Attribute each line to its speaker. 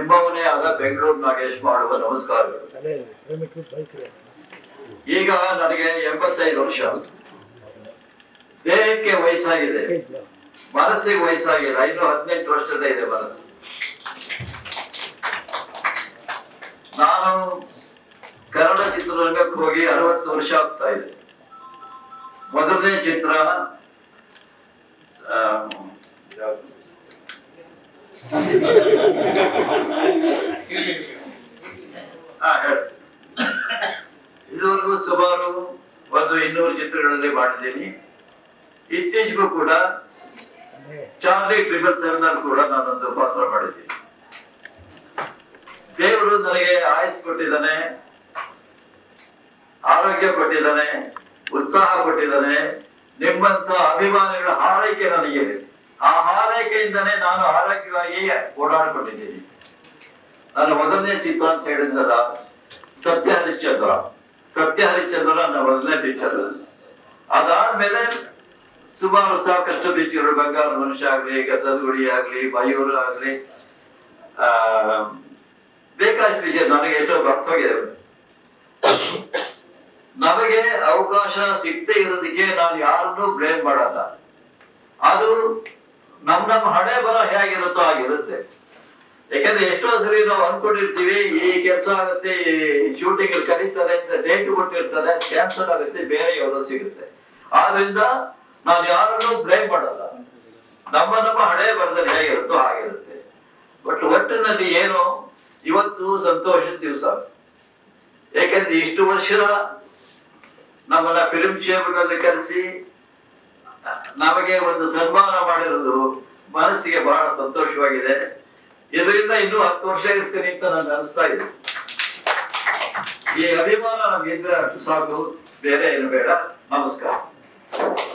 Speaker 1: ನಿಮ್ಮವನೇ ಆದ ಬೆಂಗಳೂರು ನಾಗೇಶ್ ಮಾಡುವ ನಮಸ್ಕಾರಗಳು ಈಗ ನನಗೆ ಎಂಬತ್ತೈದು ವರ್ಷ ದೇಹಕ್ಕೆ ವಯಸ್ಸಾಗಿದೆ ಮನಸ್ಸಿಗೆ ವಯಸ್ಸಾಗಿಲ್ಲ ಇನ್ನು ಹದಿನೆಂಟು ವರ್ಷದ ಇದೆ ಮನಸ್ಸು ನಾನು ಕನ್ನಡ ಚಿತ್ರರಂಗಕ್ಕೆ ಹೋಗಿ ಅರವತ್ತು ವರ್ಷ ಆಗ್ತಾ ಇದೆ ಮೊದಲನೇ ಚಿತ್ರ ಆ, ಯಾವ್ದು? ಹಾ ಹೇಳಿ ಇದುವರೆಗೂ ಸುಮಾರು ಒಂದು ಇನ್ನೂರು ಚಿತ್ರಗಳಲ್ಲಿ ಮಾಡಿದ್ದೀನಿ ಇತ್ತೀಚೆಗೂ ಕೂಡ ಚಾರ್ಲಿ ಟ್ರಿಬಲ್ ಸೆವೆನ್ ಅಲ್ಲಿ ಕೂಡ ನಾನೊಂದು ಪಾತ್ರ ಮಾಡಿದ್ದೀನಿ ದೇವರು ನನಗೆ ಆಯಸ್ ಕೊಟ್ಟಿದ್ದಾನೆ ಆರೋಗ್ಯ ಕೊಟ್ಟಿದ್ದಾನೆ ಉತ್ಸಾಹ ಕೊಟ್ಟಿದ್ದಾನೆ ನಿಮ್ಮಂತ ಅಭಿಮಾನಿಗಳ ಹಾರೈಕೆ ನನಗಿದೆ ಆ ಹಾರೈಕೆಯಿಂದನೇ ನಾನು ಆರೋಗ್ಯವಾಗಿ ಓಡಾಡ್ಕೊಂಡಿದ್ದೀನಿ ನನ್ನ ಮೊದಲನೇ ಚಿತ್ರ ಅಂತ ಹೇಳಿದ್ದಲ್ಲ ಸತ್ಯ ಹರಿಶ್ಚಂದ್ರ ಸತ್ಯ ಹರಿಶ್ಚಂದ್ರ ನನ್ನ ಮೊದಲನೇ ಪಿಕ್ಚರ್ ಅದಾದ್ಮೇಲೆ ಸುಮಾರು ಸಾಕಷ್ಟು ಪಿಕ್ಚರ್ಗಳು ಬಂಗಾರ ಮನುಷ್ಯ ಆಗ್ಲಿ ಗದ್ದದ ಗುಡಿ ಆಗ್ಲಿ ಮಯೂರ ಆಗ್ಲಿ ಆ ಬೇಕಾದಷ್ಟು ಪಿಕ್ಚರ್ ನನಗೆ ಎಷ್ಟೋ ಬರ್ತೋಗಿದೆ ನಮಗೆ ಅವಕಾಶ ಸಿಗದೆ ಇರೋದಕ್ಕೆ ನಾನು ಯಾರನ್ನೂ ಬ್ಲೇಮ್ ಮಾಡಲ್ಲ ಅದು ನಮ್ ನಮ್ಮ ಹಣೆ ಬರ ಹೇಗಿರುತ್ತೋ ಹಾಗಿರುತ್ತೆ ಯಾಕಂದ್ರೆ ಎಷ್ಟೋ ಸರಿ ನಾವು ಅನ್ಕೊಂಡಿರ್ತೀವಿ ಈ ಕೆಲಸ ಆಗುತ್ತೆ ಈ ಶೂಟಿಂಗ್ ಕರೀತಾರೆ ಅಂತ ಡೇಟ್ ಕೊಟ್ಟಿರ್ತಾರೆ ಕ್ಯಾನ್ಸಲ್ ಆಗುತ್ತೆ ಬೇರೆ ಯಾವುದೋ ಸಿಗುತ್ತೆ ಆದ್ರಿಂದ ನಾನು ಯಾರನ್ನೂ ಬ್ಲೇಮ್ ಮಾಡಲ್ಲ ನಮ್ಮ ನಮ್ಮ ಹಣೆ ಬರದಲ್ಲಿ ಹೇಗಿರುತ್ತೋ ಹಾಗಿರುತ್ತೆ ಬಟ್ ಒಟ್ಟಿನಲ್ಲಿ ಏನು ಇವತ್ತು ಸಂತೋಷದ ದಿವಸ ಯಾಕಂದ್ರೆ ಇಷ್ಟು ವರ್ಷ ನಮ್ಮನ್ನ ಫಿಲ್ಮ್ ಚೇಂಬರ್ನಲ್ಲಿ ಕರೆಸಿ ನಮಗೆ ಒಂದು ಸನ್ಮಾನ ಮಾಡಿರೋದು ಮನಸ್ಸಿಗೆ ಬಹಳ ಸಂತೋಷವಾಗಿದೆ ಇದರಿಂದ ಇನ್ನೂ ಹತ್ತು ವರ್ಷ ಇರ್ತೀನಿ ಅಂತ ನನ್ಗೆ ಅನಿಸ್ತಾ ಇದೆ ಈ ಅಭಿಮಾನ ನಮ್ಗೆ ಇದ್ರೆ ಅಷ್ಟು ಸಾಕು ಬೇರೆ ಏನು ಬೇಡ ನಮಸ್ಕಾರ